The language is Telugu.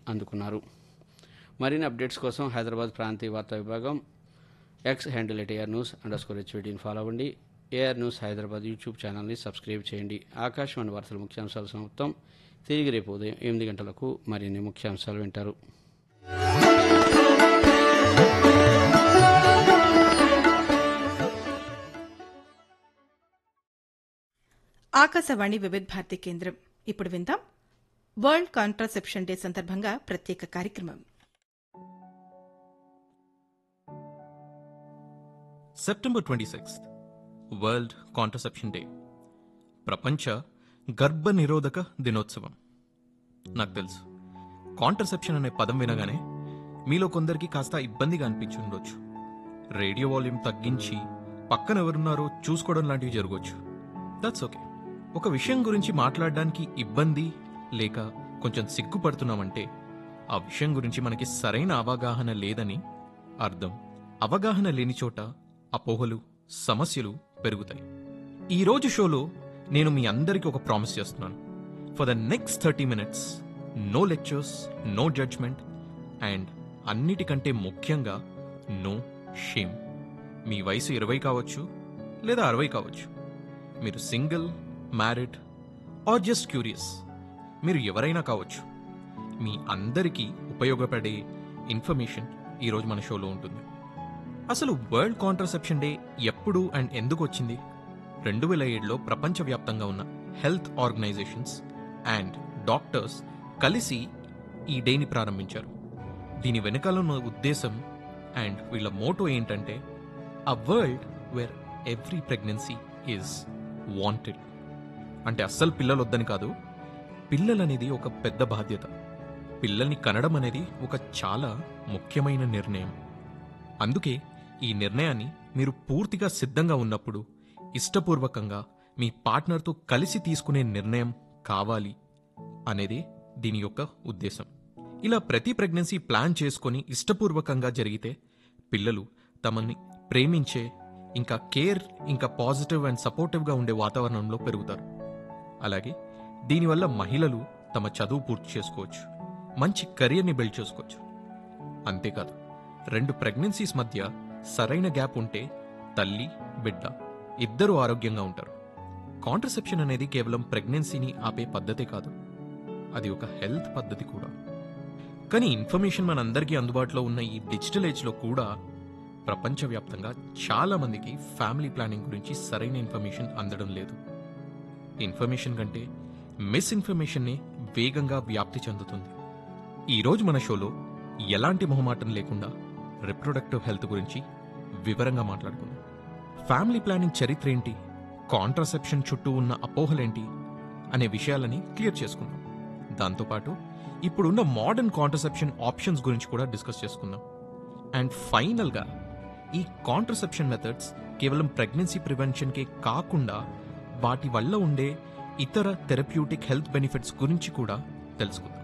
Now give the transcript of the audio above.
అందుకున్నారు మరిన్ని అప్డేట్స్ కోసం హైదరాబాద్ ప్రాంతీయ వార్తా విభాగం X handle at AIR news underscore హెచ్వీడీని ఫాలో అవ్వండి ఏఆర్ న్యూస్ హైదరాబాద్ యూట్యూబ్ ఛానల్ని సబ్స్క్రైబ్ చేయండి ఆకాశవాణి వార్తల ముఖ్యాంశాలు సమాప్తం తిరిగి రేపు ఉదయం ఎనిమిది గంటలకు మరిన్ని ముఖ్యాంశాలు వింటారు ఆకాశవాణి వివిధ భారతి కేంద్రం ఇప్పుడు విందాం వరల్డ్ కాంట్రాసెప్షన్ డే సందర్భంగా ప్రత్యేక కార్యక్రమం September twenty sixth world contraception day ప్రపంచ గర్భ నిరోధక దినోత్సవం నాకు తెలుసు కాంట్రసెప్షన్ అనే పదం వినగానే మీలో కొందరికి కాస్త ఇబ్బందిగా అనిపించి ఉండొచ్చు రేడియో వాల్యూమ్ తగ్గించి పక్కన ఎవరున్నారో చూసుకోవడం లాంటివి జరగవచ్చు దట్స్ ఓకే ఒక విషయం గురించి మాట్లాడడానికి ఇబ్బంది లేక కొంచెం సిగ్గుపడుతున్నామంటే ఆ విషయం గురించి మనకి సరైన అవగాహన లేదని అర్థం అవగాహన లేని చోట అపోహలు సమస్యలు పెరుగుతాయి ఈ రోజు షోలో నేను మీ అందరికీ ఒక ప్రామిస్ చేస్తున్నాను for the next thirty minutes no lectures no judgement and అన్నిటికంటే ముఖ్యంగా నో షేమ్ మీ వయసు ఇరవై కావచ్చు లేదా అరవై కావచ్చు మీరు single married or just curious మీరు ఎవరైనా కావచ్చు మీ అందరికీ ఉపయోగపడే ఇన్ఫర్మేషన్ ఈరోజు మన షోలో ఉంటుంది అసలు వరల్డ్ కాంట్రసెప్షన్ డే ఎప్పుడు అండ్ ఎందుకు వచ్చింది రెండు వేల ఏడులో ప్రపంచవ్యాప్తంగా ఉన్న హెల్త్ ఆర్గనైజేషన్స్ అండ్ డాక్టర్స్ కలిసి ఈ డేని ప్రారంభించారు దీని వెనకాల ఉన్న ఉద్దేశం అండ్ వీళ్ళ మోటో ఏంటంటే a world where every pregnancy is wanted అంటే అస్సలు పిల్లలు వద్దని కాదు పిల్లలనేది ఒక పెద్ద బాధ్యత పిల్లల్ని కనడం అనేది ఒక చాలా ముఖ్యమైన నిర్ణయం అందుకే ఈ నిర్ణయాన్ని మీరు పూర్తిగా సిద్ధంగా ఉన్నప్పుడు ఇష్టపూర్వకంగా మీ పార్ట్నర్తో కలిసి తీసుకునే నిర్ణయం కావాలి అనేది దీని యొక్క ఉద్దేశం ఇలా ప్రతి ప్రెగ్నెన్సీ ప్లాన్ చేసుకొని ఇష్టపూర్వకంగా జరిగితే పిల్లలు తమని ప్రేమించే ఇంకా కేర్ ఇంకా పాజిటివ్ అండ్ సపోర్టివ్గా ఉండే వాతావరణంలో పెరుగుతారు అలాగే దీనివల్ల మహిళలు తమ చదువు పూర్తి చేసుకోవచ్చు మంచి కెరియర్ని బిల్డ్ చేసుకోవచ్చు అంతేకాదు రెండు ప్రెగ్నెన్సీస్ మధ్య సరైన గ్యాప్ ఉంటే తల్లి బిడ్డ ఇద్దరూ ఆరోగ్యంగా ఉంటారు కాంట్రసెప్షన్ అనేది కేవలం ప్రెగ్నెన్సీని ఆపే పద్ధతే కాదు అది ఒక హెల్త్ పద్ధతి కూడా కానీ ఇన్ఫర్మేషన్ మనందరికీ అందుబాటులో ఉన్న ఈ డిజిటల్ ఏజ్లో కూడా ప్రపంచవ్యాప్తంగా చాలా మందికి ఫ్యామిలీ ప్లానింగ్ గురించి సరైన ఇన్ఫర్మేషన్ అందడం లేదు ఇన్ఫర్మేషన్ కంటే మిస్ఇన్ఫర్మేషన్నే వేగంగా వ్యాప్తి చెందుతుంది ఈరోజు మన షోలో ఎలాంటి మొహమాటం లేకుండా రిప్రొడక్టివ్ హెల్త్ గురించి వివరంగా మాట్లాడుకుందాం ఫ్యామిలీ ప్లానింగ్ చరిత్ర ఏంటి కాంట్రసెప్షన్ చుట్టూ ఉన్న అపోహలేంటి అనే విషయాలని క్లియర్ చేసుకుందాం దాంతోపాటు ఇప్పుడున్న మోడర్న్ కాంట్రసెప్షన్ ఆప్షన్స్ గురించి కూడా డిస్కస్ చేసుకుందాం అండ్ ఫైనల్గా ఈ కాంట్రసెప్షన్ మెథడ్స్ కేవలం ప్రెగ్నెన్సీ ప్రివెన్షన్కే కాకుండా వాటి వల్ల ఉండే ఇతర థెరప్యూటిక్ హెల్త్ బెనిఫిట్స్ గురించి కూడా తెలుసుకుందాం